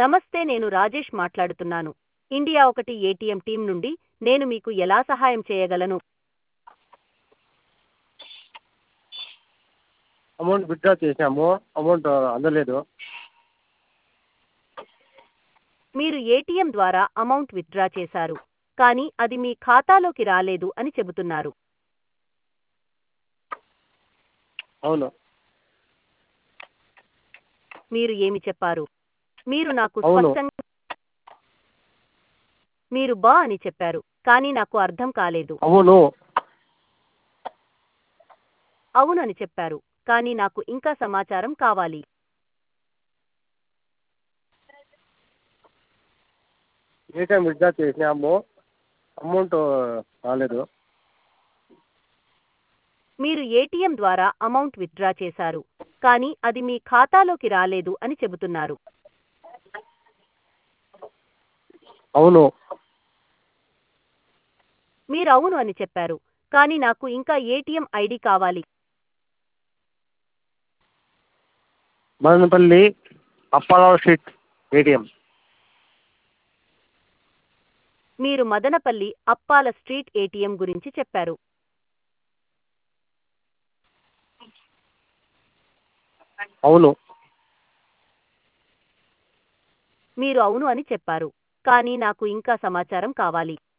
నమస్తే నేను రాజేష్ మాట్లాడుతున్నాను ఇండియా ఒకటి ఏటీఎం టీం నుండి నేను మీకు ఎలా సహాయం చేయగలను అమౌంట్ విత్డ్రా చేసాము అమౌంట్ అందలేదు మీరు ఏటీఎం ద్వారా అమౌంట్ విత్డ్రా చేశారు కానీ అది మీ ఖాతాలోకి రాలేదు అని చెబుతున్నారు అవును మీరు ఏమి చెప్పారు మీరు నాకు అవును. స్పష్టంగా మీరు బా అని చెప్పారు కానీ నాకు అర్థం కాలేదు అవును అవునని చెప్పారు కానీ నాకు ఇంకా సమాచారం కావాలి ఏటీఎం విత్డ్రా చేసినాము అమౌంట్ రాలేదు మీరు ఏటీఎం ద్వారా అమౌంట్ విత్డ్రా చేశారు కానీ అది మీ ఖాతాలోకి రాలేదు అని చెబుతున్నారు అవును మీరు అవును అని చెప్పారు కానీ నాకు ఇంకా ఏటీఎం ఐడి కావాలి మదనపల్లి అప్పారావు స్ట్రీట్ ఏటీఎం మీరు మదనపల్లి అప్పాల స్ట్రీట్ ఏటీఎం గురించి చెప్పారు అవును మీరు అవును అని చెప్పారు కానీ నాకు ఇంకా సమాచారం కావాలి